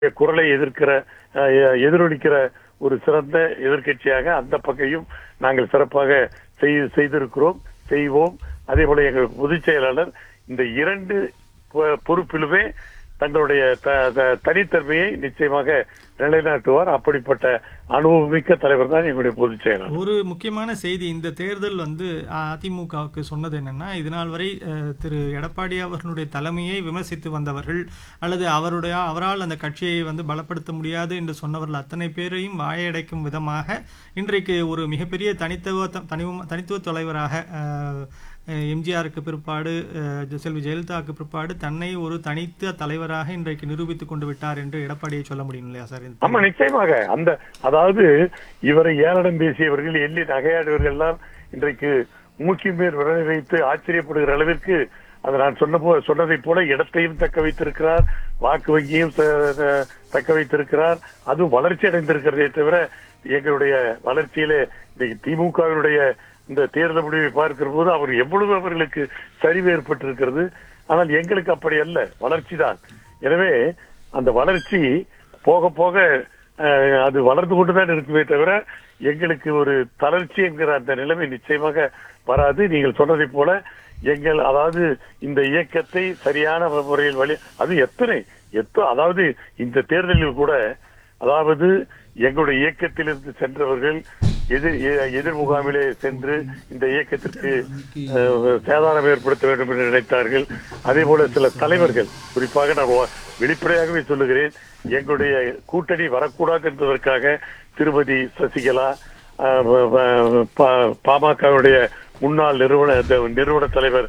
குரலை எதிர்க்கிற அஹ், எதிரொலிக்கிற ஒரு சிறந்த எதிர்க்கட்சியாக அந்த பக்கையும் நாங்கள் சிறப்பாக செய்- செய்திருக்கிறோம் செய்வோம் அதே போல எங்கள் பொதுச் செயலாளர் இந்த இரண்டு பொ- பொறுப்பிலுமே தங்களுடைய த- த- தனித்தன்மையை நிச்சயமாக நிலைநாட்டுவார் அப்படிப்பட்ட அனுபவமிக்க தலைவர் தான் எங்களுடைய பொதுச் செயலாளர் ஒரு முக்கியமான செய்தி இந்த தேர்தல் வந்து அதிமுகவுக்கு சொன்னது என்னன்னா இது நாள் வரை அஹ், திரு எடப்பாடி அவர்களுடைய தலைமையை விமர்சித்து வந்தவர்கள் அல்லது அவருடைய அவரால் அந்த கட்சியை வந்து பலப்படுத்த முடியாது என்று சொன்னவர்கள் அத்தனை பேரையும் வாயடைக்கும் விதமாக இன்றைக்கு ஒரு மிகப்பெரிய தனித்துவ தனித்துவ தனித்துவ தலைவராக அஹ், அஹ், எம்ஜிஆருக்கு பிற்பாடு அஹ், செல்வி ஜெயலலிதாவுக்கு பிற்பாடு தன்னை ஒரு தனித்த தலைவராக இன்றைக்கு நிரூபித்துக் கொண்டு விட்டார் என்று எடப்பாடியை சொல்ல முடியும் இல்லையா சார் இந்த ஆமா நிச்சயமாக அந்த அதாவது இவரை ஏளனம் பேசியவர்கள் எள்ளி நகையாடுவர்கள் எல்லாம் இன்றைக்கு மூக்கின் மேல் விரலை வைத்து ஆச்சரியப்படுகிற அளவிற்கு அது நான் சொன்ன போ சொன்னதைப் போல இடத்தையும் தக்க வைத்திருக்கிறார் வாக்கு வங்கியும் த- த- தக்க வைத்திருக்கிறார் அதுவும் வளர்ச்சி அடைந்திருக்கிறதே தவிர எங்களுடைய வளர்ச்சியிலே இன்னைக்கு திமுகவினுடைய இந்த தேர்தல் முடிவை பார்க்கிற போது அவர் எவ்வளவு அவர்களுக்கு சரிவு ஏற்பட்டிருக்கிறது ஆனால் எங்களுக்கு அப்படி அல்ல வளர்ச்சி தான் எனவே அந்த வளர்ச்சி போக போக அஹ், அது வளர்ந்து கொண்டுதான் இருக்குமே தவிர எங்களுக்கு ஒரு தளர்ச்சி என்கிற அந்த நிலைமை நிச்சயமாக வராது நீங்கள் சொன்னதைப் போல எங்கள் அதாவது இந்த இயக்கத்தை சரியான முறையில் வழி அது எத்தனை எத்தோ அதாவது இந்த தேர்தலில் கூட அதாவது எங்களுடைய இயக்கத்திலிருந்து சென்றவர்கள் எதிர் எ- எதிர் முகாமிலே சென்று இந்த இயக்கத்திற்கு அஹ், சேதாரம் ஏற்படுத்த வேண்டும் என்று நினைத்தார்கள் அதே போல சில தலைவர்கள் குறிப்பாக நான் வ- வெளிப்படையாகவே சொல்லுகிறேன் எங்களுடைய கூட்டணி வரக்கூடாது என்பதற்காக திருமதி சசிகலா அஹ், வ- வ- பா- பாமகவுடைய முன்னாள் நிறுவன இந்த நிறுவன தலைவர்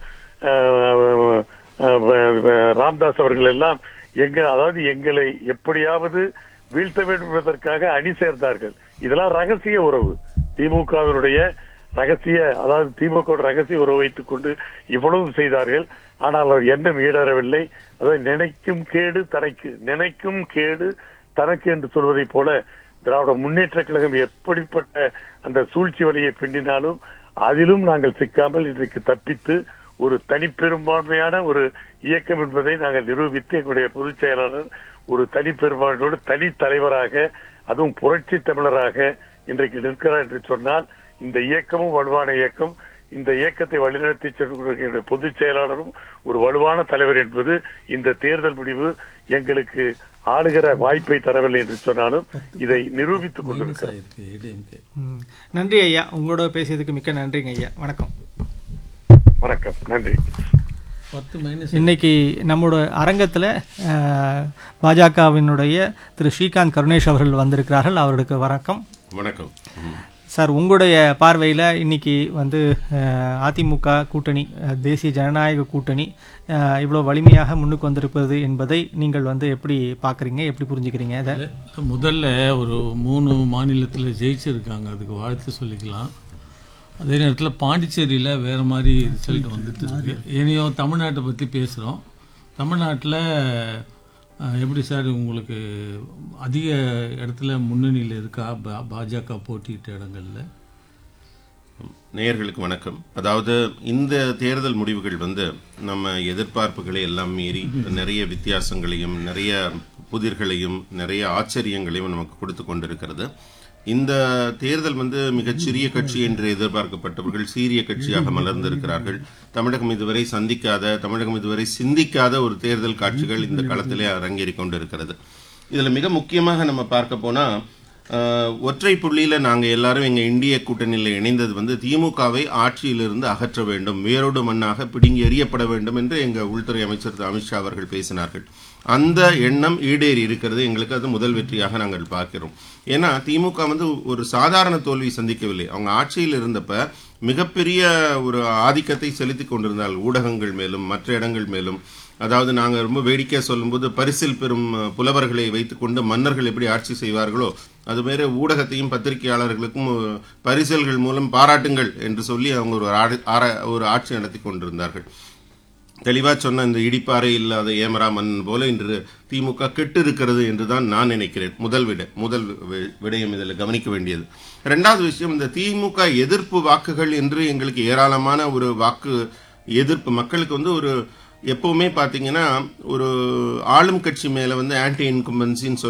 அஹ், அஹ், வ- வ- ராம்தாஸ் அவர்கள் எல்லாம் எங்க அதாவது எங்களை எப்படியாவது வீழ்த்த வேண்டும் என்பதற்காக அணி சேர்ந்தார்கள் இதெல்லாம் ரகசிய உறவு திமுகவினுடைய ரகசிய அதாவது திமுக ரகசிய உறவு வைத்துக் கொண்டு இவ்வளவு செய்தார்கள் ஆனால் அவர் எண்ணம் ஈடறவில்லை அதாவது நினைக்கும் கேடு தனக்கு நினைக்கும் கேடு தனக்கு என்று சொல்வதைப் போல திராவிட முன்னேற்ற கழகம் எப்படிப்பட்ட அந்த சூழ்ச்சி வழியை பின்னினாலும் அதிலும் நாங்கள் சிக்காமல் இன்றைக்கு தப்பித்து ஒரு தனிப்பெரும்பான்மையான ஒரு இயக்கம் என்பதை நாங்கள் நிரூபித்து எங்களுடைய பொதுச் செயலாளர் ஒரு தனிப்பெரும்பான்மையோடு தனி தலைவராக அதுவும் புரட்சி தமிழராக இன்றைக்கு நிற்கிறார் என்று சொன்னால் இந்த இயக்கமும் வலுவான இயக்கம் இந்த இயக்கத்தை வழிநடத்தி செல்கிற பொதுச் செயலாளரும் ஒரு வலுவான தலைவர் என்பது இந்த தேர்தல் முடிவு எங்களுக்கு ஆளுகிற வாய்ப்பை தரவில்லை என்று சொன்னாலும் இதை நிரூபித்துக் கொண்டிருக்கிறார் இருக்கு ஏடிஎம்கே ம். நன்றி ஐயா உங்களோட பேசியதுக்கு மிக்க நன்றிங்க ஐயா வணக்கம் வணக்கம் நன்றி பத்து மைனஸ் இன்னைக்கு நம்மளோட அரங்கத்தில் பாஜகவினுடைய திரு ஸ்ரீகாந்த் கருணேஷ் அவர்கள் வந்திருக்கிறார்கள் அவர்களுக்கு வணக்கம் வணக்கம் ம். சார் உங்களுடைய பார்வையில் இன்னைக்கு வந்து அஹ், அதிமுக கூட்டணி அஹ், தேசிய ஜனநாயக கூட்டணி அஹ், இவ்வளோ வலிமையாக முன்னுக்கு வந்திருப்பது என்பதை நீங்கள் வந்து எப்படி பார்க்குறீங்க எப்படி புரிஞ்சுக்கிறீங்க இதை முதல்ல ஒரு மூணு மாநிலத்தில் ஜெயிச்சிருக்காங்க அதுக்கு வாழ்த்து சொல்லிக்கலாம் அதே நேரத்தில் பாண்டிச்சேரியில் வேறு மாதிரி ரிசல்ட் வந்துட்டு இருக்கு இனியோ தமிழ்நாட்டை பற்றி பேசுகிறோம் தமிழ்நாட்டில் அஹ், எப்படி சார் உங்களுக்கு அதிக இடத்துல முன்னணியில் இருக்கா பா- பாஜக போட்டியிட்ட இடங்கள்ல நேயர்களுக்கு வணக்கம் அதாவது இந்த தேர்தல் முடிவுகள் வந்து நம்ம எதிர்பார்ப்புகளை எல்லாம் மீறி நிறைய வித்தியாசங்களையும் நிறைய புதிர்களையும் நிறைய ஆச்சரியங்களையும் நமக்கு கொடுத்து கொண்டிருக்கிறது இந்த தேர்தல் வந்து மிகச்சிறிய கட்சி என்று எதிர்பார்க்கப்பட்டவர்கள் சீரிய கட்சியாக மலர்ந்திருக்கிறார்கள் தமிழகம் இதுவரை சந்திக்காத தமிழகம் இதுவரை சிந்திக்காத ஒரு தேர்தல் காட்சிகள் இந்த களத்திலே அரங்கேறிக் கொண்டிருக்கிறது இதுல மிக முக்கியமாக நம்ம பார்க்க போனா ஆஹ், ஒற்றை புள்ளியில நாங்க எல்லாரும் எங்க இந்திய கூட்டணியில் இணைந்தது வந்து திமுகவை ஆட்சியிலிருந்து அகற்ற வேண்டும் வேரோடு மண்ணாக பிடுங்கி எறியப்பட வேண்டும் என்று எங்க உள்துறை அமைச்சர் திரு அமித்ஷா அவர்கள் பேசினார்கள் அந்த எண்ணம் ஈடேறி இருக்கிறது எங்களுக்கு அது முதல் வெற்றியாக நாங்கள் பார்க்கிறோம் ஏன்னா திமுக வந்து ஒரு சாதாரண தோல்வி சந்திக்கவில்லை அவங்க ஆட்சியில் இருந்தப்ப மிகப்பெரிய ஒரு ஆதிக்கத்தை செலுத்தி கொண்டிருந்தார்கள் ஊடகங்கள் மேலும் மற்ற இடங்கள் மேலும் அதாவது நாங்கள் ரொம்ப வேடிக்கையாக சொல்லும்போது பரிசில் பெறும் அஹ், புலவர்களை வைத்துக்கொண்டு மன்னர்கள் எப்படி ஆட்சி செய்வார்களோ அதுமாரி ஊடகத்தையும் பத்திரிகையாளர்களுக்கும் அஹ், பரிசல்கள் மூலம் பாராட்டுங்கள் என்று சொல்லி அவங்க ஒரு ஆடு- ஆர- ஒரு ஆட்சி நடத்தி கொண்டிருந்தார்கள் தெளிவாக சொன்ன இந்த இடிப்பாறை இல்லாத ஏமரா மன்னன் போல இன்று திமுக கெட்டு இருக்கிறது என்று தான் நான் நினைக்கிறேன் முதல் விட முதல் வி- விடயம் இதில் கவனிக்க வேண்டியது ரெண்டாவது விஷயம் இந்த திமுக எதிர்ப்பு வாக்குகள் என்று எங்களுக்கு ஏராளமான ஒரு வாக்கு எதிர்ப்பு மக்களுக்கு வந்து ஒரு எப்பவுமே பார்த்தீங்கன்னா ஒரு ஆளும் கட்சி மேலே வந்து ஆன்டி இன்கும்பன்சின்னு